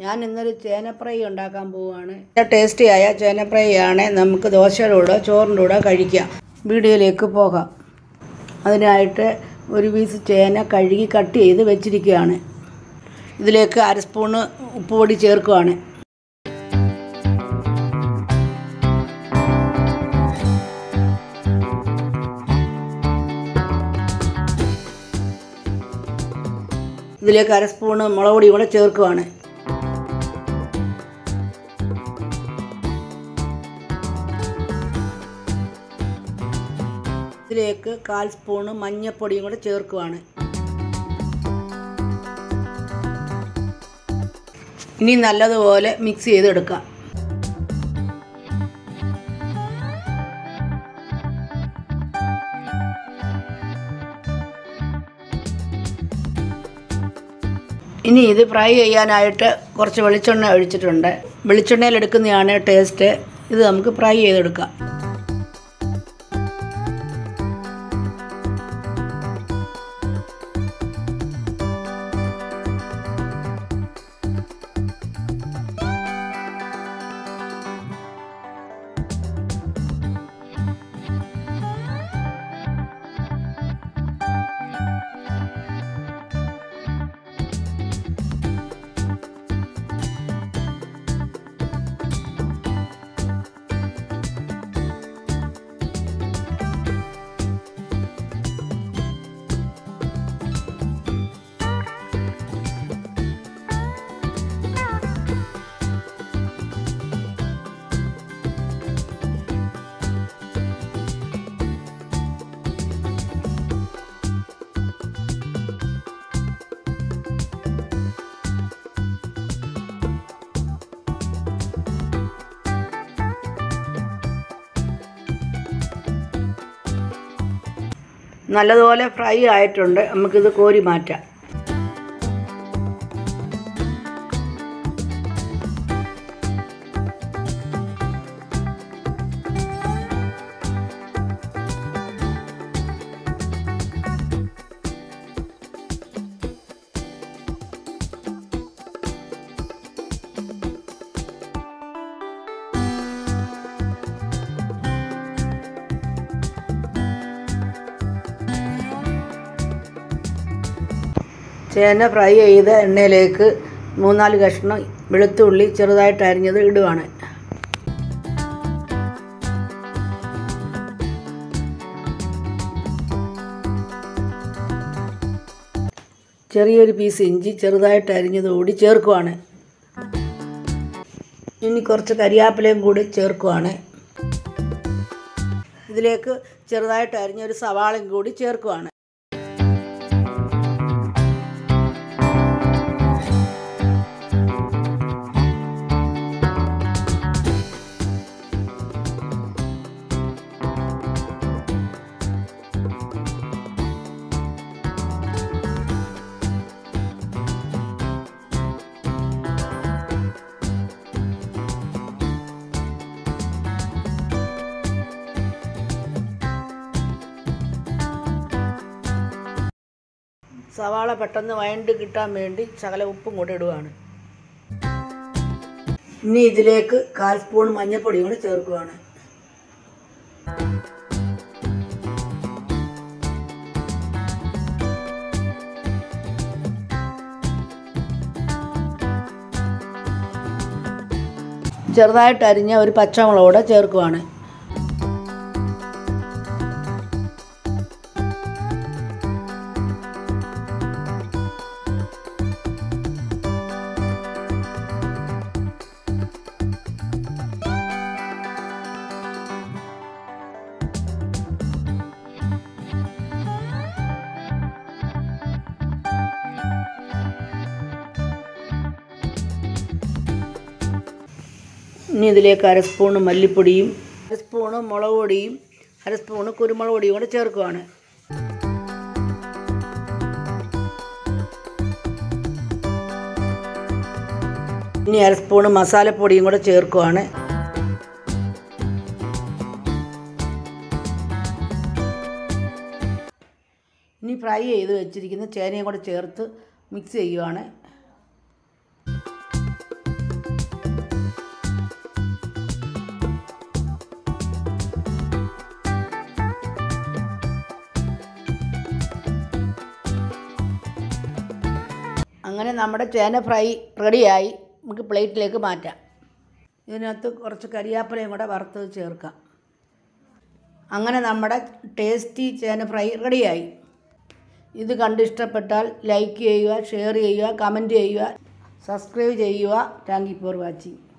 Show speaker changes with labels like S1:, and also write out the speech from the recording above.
S1: ഞാൻ ഇന്നൊരു ചേനപ്രൈ ഉണ്ടാക്കാൻ പോവുകയാണ് ടേസ്റ്റിയായ ചേനപ്രൈ ആണ് നമുക്ക് ദോശയുടെ കൂടെ ചോറിൻ്റെ കൂടെ കഴിക്കാം വീഡിയോയിലേക്ക് പോകാം അതിനായിട്ട് ഒരു പീസ് ചേന കഴുകി കട്ട് ചെയ്ത് വെച്ചിരിക്കുകയാണ് ഇതിലേക്ക് അര സ്പൂണ് ഉപ്പുപൊടി ചേർക്കുകയാണ് ഇതിലേക്ക് അര സ്പൂണ് മുളക് പൊടി കൂടെ ചേർക്കുകയാണ് ഇതിലേക്ക് കാൽ സ്പൂണ് മഞ്ഞൾപ്പൊടിയും കൂടെ ചേർക്കുകയാണ് ഇനി നല്ലതുപോലെ മിക്സ് ചെയ്തെടുക്കാം ഇനി ഇത് ഫ്രൈ ചെയ്യാനായിട്ട് കുറച്ച് വെളിച്ചെണ്ണ ഒഴിച്ചിട്ടുണ്ട് വെളിച്ചെണ്ണയിൽ എടുക്കുന്നതാണ് ടേസ്റ്റ് ഇത് നമുക്ക് ഫ്രൈ ചെയ്തെടുക്കാം നല്ലതുപോലെ ഫ്രൈ ആയിട്ടുണ്ട് നമുക്കിത് കോരി മാറ്റാം ചേന ഫ്രൈ ചെയ്ത എണ്ണയിലേക്ക് മൂന്നാല് കഷ്ണം വെളുത്തുള്ളി ചെറുതായിട്ട് അരിഞ്ഞത് ഇടുവാണ് ചെറിയൊരു പീസ് ഇഞ്ചി ചെറുതായിട്ട് അരിഞ്ഞത് കൂടി ചേർക്കുവാണ് ഇനി കുറച്ച് കരിയാപ്പിലയും കൂടി ചേർക്കുവാണ് ഇതിലേക്ക് ചെറുതായിട്ട് അരിഞ്ഞൊരു സവാളയും കൂടി ചേർക്കുവാണ് സവാള പെട്ടെന്ന് വഴണ്ട് കിട്ടാൻ വേണ്ടി ശകല ഉപ്പും കൂടെ ഇടുകയാണ് ഇനി ഇതിലേക്ക് കാൽ സ്പൂൺ മഞ്ഞൾപ്പൊടി കൂടെ ചേർക്കുകയാണ് ചെറുതായിട്ട് അരിഞ്ഞ ഒരു പച്ചമുളക് കൂടെ ചേർക്കുവാണ് ഇനി ഇതിലേക്ക് അര സ്പൂണ് മല്ലിപ്പൊടിയും അര സ്പൂണ് മുളക് പൊടിയും അര സ്പൂണ് കുരുമുളക് പൊടിയും കൂടെ ചേർക്കുവാണ് ഇനി അര സ്പൂണ് മസാലപ്പൊടിയും കൂടെ ചേർക്കുവാണ് ഇനി ഫ്രൈ ചെയ്ത് വെച്ചിരിക്കുന്ന ചേനയും കൂടെ ചേർത്ത് മിക്സ് ചെയ്യുവാണ് അങ്ങനെ നമ്മുടെ ചേന ഫ്രൈ റെഡിയായി നമുക്ക് പ്ലേറ്റിലേക്ക് മാറ്റാം ഇതിനകത്ത് കുറച്ച് കരിയാപ്പിലയും കൂടെ വറുത്തത് ചേർക്കാം അങ്ങനെ നമ്മുടെ ടേസ്റ്റി ചേന ഫ്രൈ റെഡിയായി ഇത് കണ്ടിഷ്ടപ്പെട്ടാൽ ലൈക്ക് ചെയ്യുക ഷെയർ ചെയ്യുക കമൻറ്റ് ചെയ്യുക സബ്സ്ക്രൈബ് ചെയ്യുക താങ്ക് യു ഫോർ വാച്ചിങ്